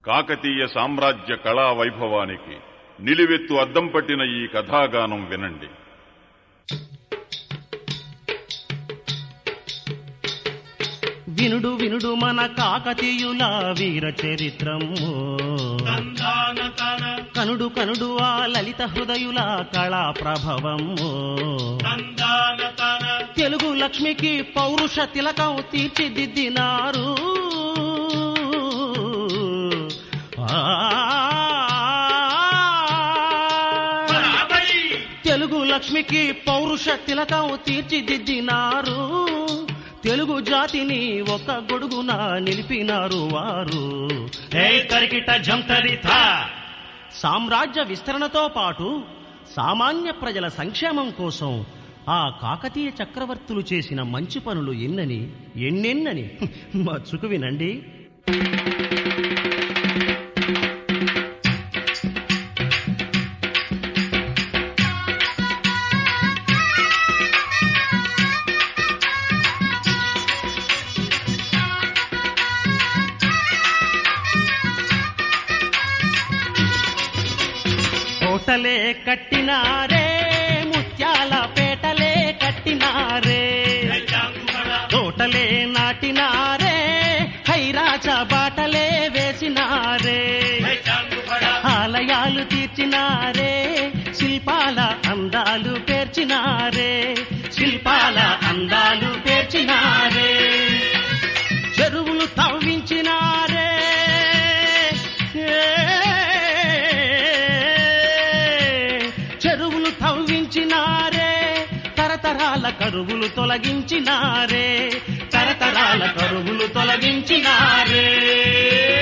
కాకతీయ సామ్రాజ్య కళా వైభవానికి నిలువెత్తు అద్దం పట్టిన ఈ కథాగానం వినండి వినుడు వినుడు మన కాకతీయుల వీర చరిత్రము కనుడు కనుడు ఆ లలిత హృదయుల కళా ప్రభవము తెలుగు లక్ష్మికి పౌరుష తిలకం తీర్చిదిద్దినారు ఆ తెలుగు లక్ష్మికి పౌరుష తిలకం తీర్చిదిద్దినారు తెలుగు జాతిని ఒక గొడుగున నిలిపినారు వారు హే కరికిట జంతరిత సామ్రాజ్య విస్తరణతో పాటు సామాన్య ప్రజల సంక్షేమం కోసం ఆ కాకతీయ చక్రవర్తులు చేసిన మంచి పనులు ఎన్నని ఎన్నెన్నని మచ్చుకు వినండి కోటలే కట్టినారే ముత్యాల పేటలే కట్టినారే తోటలే నాటినారే హైరాజ బాటలే వేసినారే ఆలయాలు తీర్చినారే శిల్పాల అందాలు పేర్చినారే శిల్పాల అందాలు పేర్చినారే చెరువులు తవ్వించినారే చెరువులు తవ్వించినారే తరతరాల కరువులు తొలగించినారే తరతరాల కరువులు తొలగించినారే